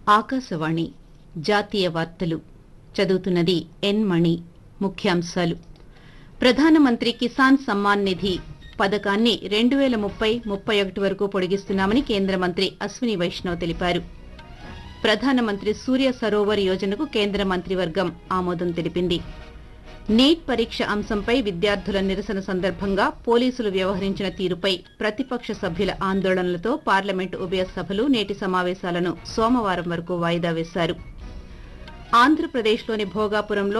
ఆకాశవాణి జాతీయ వార్తలు చదువుతున్నది ఎన్ మణి ముఖ్యాంశాలు ప్రధానమంత్రి కిసాన్ సమ్మాన్ నిధి పథకాన్ని రెండు వేల ముప్పై ముప్పై ఒకటి వరకు పొడిగిస్తున్నామని కేంద్ర మంత్రి అశ్విని వైష్ణవ్ తెలిపారు ప్రధానమంత్రి సూర్య సరోవర్ యోజనకు కేంద్ర మంత్రివర్గం ఆమోదం తెలిపింది నీట్ పరీక్ష అంశంపై విద్యార్థుల నిరసన సందర్భంగా పోలీసులు వ్యవహరించిన తీరుపై ప్రతిపక్ష సభ్యుల ఆందోళనలతో పార్లమెంటు ఉభయ సభలు నేటి సమావేశాలను సోమవారం వరకు వాయిదా వేశారు ఆంధ్రప్రదేశ్లోని భోగాపురంలో